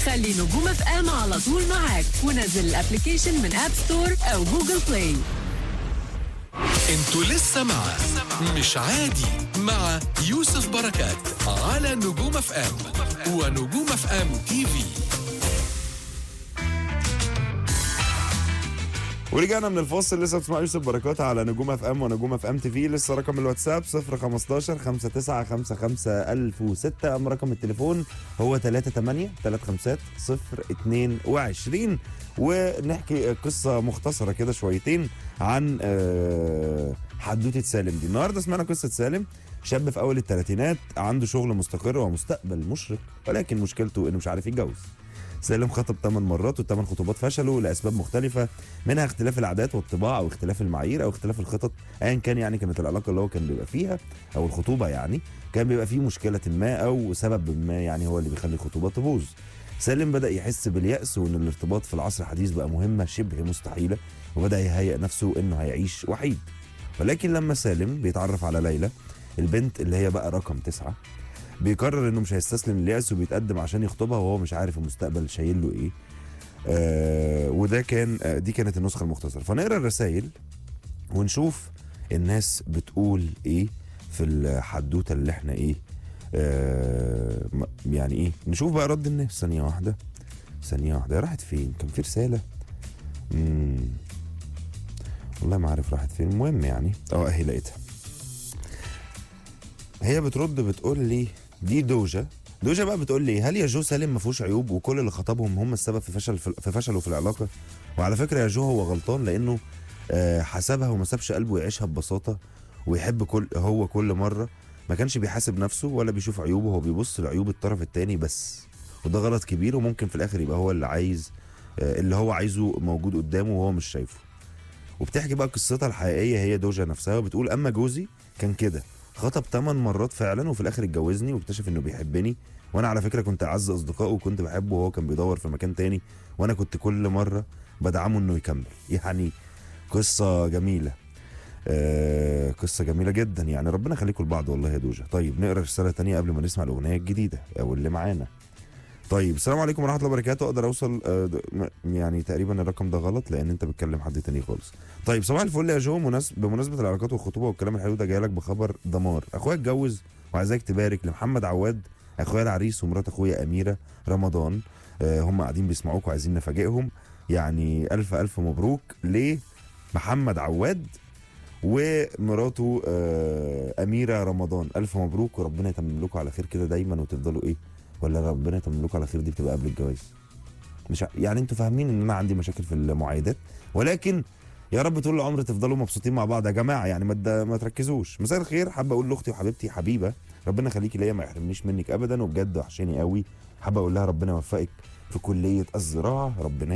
خلي نجوم اف ام على طول معاك ونزل الابلكيشن من اب ستور او جوجل بلاي انتوا لسه مع مش عادي مع يوسف بركات على نجوم اف ام ونجوم اف ام تي في ورجعنا من الفاصل لسه بتسمع يوسف بركات على نجوم اف ام ونجوم اف ام تي في لسه رقم الواتساب 015 59 55 1006 اما رقم التليفون هو 38 35 022 ونحكي قصه مختصره كده شويتين عن آه، حدوته سالم دي النهارده سمعنا قصه سالم شاب في اول الثلاثينات عنده شغل مستقر ومستقبل مشرق ولكن مشكلته انه مش عارف يتجوز سالم خطب 8 مرات والثمان خطوبات فشلوا لاسباب مختلفه منها اختلاف العادات والطباع او اختلاف المعايير او اختلاف الخطط ايا كان يعني كانت العلاقه اللي هو كان بيبقى فيها او الخطوبه يعني كان بيبقى فيه مشكله ما او سبب ما يعني هو اللي بيخلي الخطوبه تبوظ سالم بدا يحس بالياس وان الارتباط في العصر الحديث بقى مهمه شبه مستحيله وبدا يهيئ نفسه انه هيعيش وحيد ولكن لما سالم بيتعرف على ليلى البنت اللي هي بقى رقم تسعة بيقرر انه مش هيستسلم لليأس وبيتقدم عشان يخطبها وهو مش عارف المستقبل شايل له ايه آه وده كان آه دي كانت النسخه المختصره فنقرا الرسائل ونشوف الناس بتقول ايه في الحدوته اللي احنا ايه آه م- يعني ايه نشوف بقى رد الناس ثانيه واحده ثانيه واحده راحت فين كان في رساله مم. والله ما عارف راحت فين المهم يعني اه اهي لقيتها هي بترد بتقول لي دي دوجة دوجة بقى بتقول لي هل يا جو سالم ما فيهوش عيوب وكل اللي خطبهم هم السبب في فشل في فشله في العلاقة وعلى فكرة يا جو هو غلطان لأنه آه، حسبها وما سابش قلبه يعيشها ببساطة ويحب كل هو كل مرة ما كانش بيحاسب نفسه ولا بيشوف عيوبه هو بيبص لعيوب الطرف التاني بس وده غلط كبير وممكن في الآخر يبقى هو اللي عايز آه، اللي هو عايزه موجود قدامه وهو مش شايفه وبتحكي بقى قصتها الحقيقية هي دوجة نفسها وبتقول أما جوزي كان كده خطب 8 مرات فعلا وفي الاخر اتجوزني واكتشف انه بيحبني وانا على فكره كنت اعز اصدقائه وكنت بحبه وهو كان بيدور في مكان تاني وانا كنت كل مره بدعمه انه يكمل يعني قصه جميله آه قصه جميله جدا يعني ربنا يخليكم لبعض والله يا دوجه طيب نقرا رساله تانية قبل ما نسمع الاغنيه الجديده او اللي معانا طيب السلام عليكم ورحمه الله وبركاته اقدر اوصل آه د- م- يعني تقريبا الرقم ده غلط لان انت بتكلم حد تاني خالص طيب صباح الفل يا جو مناسب بمناسبه العلاقات والخطوبه والكلام الحلو ده جاي لك بخبر دمار اخويا اتجوز وعايزاك تبارك لمحمد عواد اخويا العريس ومرات اخويا اميره رمضان آه هم قاعدين بيسمعوك وعايزين نفاجئهم يعني الف الف مبروك لمحمد عواد ومراته آه اميره رمضان الف مبروك وربنا يتمم لكم على خير كده دايما وتفضلوا ايه ولا ربنا يتمم لكم على خير دي بتبقى قبل الجواز مش ع- يعني انتوا فاهمين ان انا عندي مشاكل في المعايدات ولكن يا رب طول العمر تفضلوا مبسوطين مع بعض يا جماعه يعني ما تد- ما تركزوش مساء الخير حابه اقول لاختي وحبيبتي حبيبه ربنا يخليكي ليا ما يحرمنيش منك ابدا وبجد وحشاني قوي حابه اقول لها ربنا يوفقك في كليه الزراعه ربنا